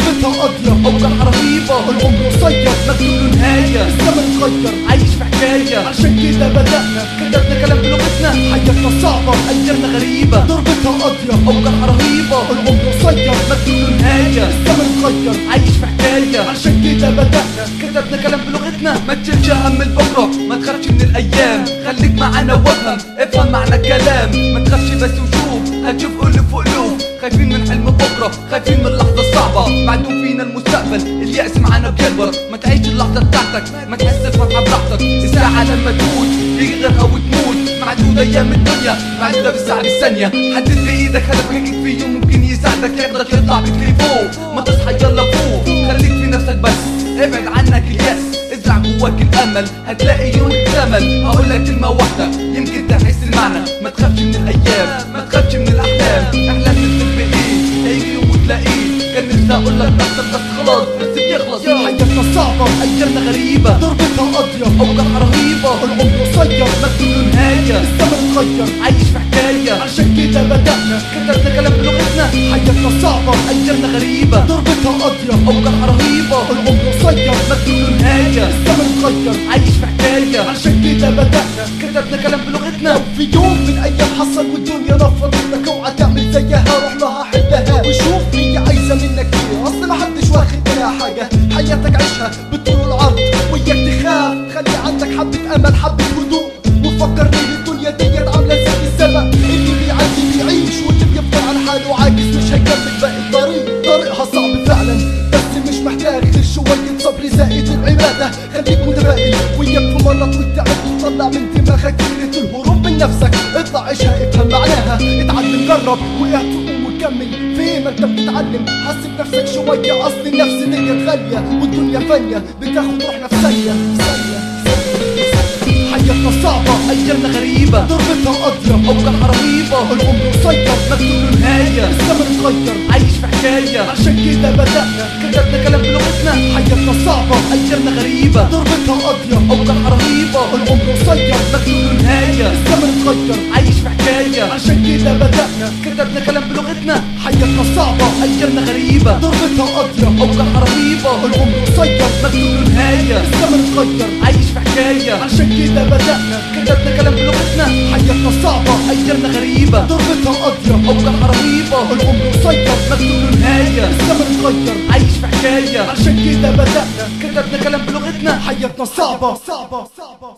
ضربتها قاضية اوجع رهيبة العمر قصير مكتوب له نهاية الزمن اتغير عايش في حكاية عشان كده بدأنا كتبنا كلام بلغتنا حياتنا صعبة ايامنا غريبة ضربتها قاضية اوجع رهيبة العمر قصير مكتوب له نهاية الزمن اتغير عايش في حكاية عشان كده بدأنا كتبنا كلام بلغتنا ما تشيلش هم البكرة ما تخافش من الايام خليك معانا وافهم افهم معنى الكلام ما تخافش بس وشوف هتشوف قلوب في قلوب خايفين من حلم بكرة خايفين من اللحظة الصعبة معدوم فينا المستقبل اليأس معانا بيكبر ما تعيش اللحظة بتاعتك ما تحس الفرحة براحتك الساعة لما تموت يجي غيرها وتموت معدودة ايام الدنيا معدودة بالساعة بالثانية حدد بايدك هدفك اكيد في يوم ممكن يساعدك ياخدك يطلع بيك لفوق ما تصحى يلا فوق خليك في نفسك بس ابعد عنك اليأس ازرع جواك الامل هتلاقي يوم اكتمل هقول لك كلمه واحده يمكن تحس المعنى ما تخافش من الايام ما تخافش من الاحلام احلام نكتب بايه هيجي يوم وتلاقيه كان نفسي اقول لك نفسك بس خلاص بس بيخلص حياتنا صعبة ايامنا غريبه ضربتها قاضية اوجع رهيبه العمر قصير مكتوب له نهايه الزمن اتغير عايش في حكايه عشان كده بدأنا كتبنا كلام بلغتنا حياتنا صعبة ايامنا غريبه ضربتها قاضية اوجع رهيبه العمر قصير مكتوب له نهايه الزمن اتغير عايش في حكايه عشان كده بدأنا كتبنا كلام بلغتنا في يوم من ايام حصل والدنيا رفضت لك اوعى تعمل زيها روح لها حلها وشوف هي عايزه منك ايه اصل ما حدش واخد منها حاجه حياتك عيشها بالطول والعرض وياك تخاف خلي عندك حبه امل حبه هدوء وفكر ليه الدنيا ديت عامله زي السما اللي بيعدي بيعيش واللي بيفضل على حاله عاجز مش هيكمل باقي الطريق طريقها صعب فعلا بس مش محتاج غير شويه صبر زائد العباده خليك متفائل وياك في مره وتعب وتطلع من دماغك فكره الهروب من نفسك اطلع عيشها افهم معناها اتعلم جرب وقعت تقوم وكمل في ما انت بتتعلم حاسب نفسك شويه اصل النفس ديت غاليه والدنيا فانيه بتاخد روحنا في ثانيه ثانيه حياتنا صعبه ايامنا غريبه ضربتها قاضيه اوجع رهيبه العمر قصير مكتوب له نهايه الزمن اتغير عايش في حكايه عشان كده بدأنا كتبنا كلام بلغتنا حياتنا صعبة ايامنا غريبه ضربتها قاضية اوجع رهيبه العمر قصير مكتوب له نهايه الزمن اتغير عايش في حكايه عشان كده بدأنا كتبنا كلام بلغتنا حياتنا صعبة ايامنا غريبه ضربتها قاضية اوجع رهيبه العمر قصير مكتوب له نهايه الزمن اتغير عايش في حكايه عشان كده بدأنا كتبنا كلام بلغتنا حياتنا صعبة ايامنا غريبه ضربتها قاضية اوجع رهيبه العمر قصير مكتوب له نهايه الزمن اتغير عايش في حكايه عشان كده بدأنا كتبنا كلام بلغتنا حياتنا صعبة صعبة صعبة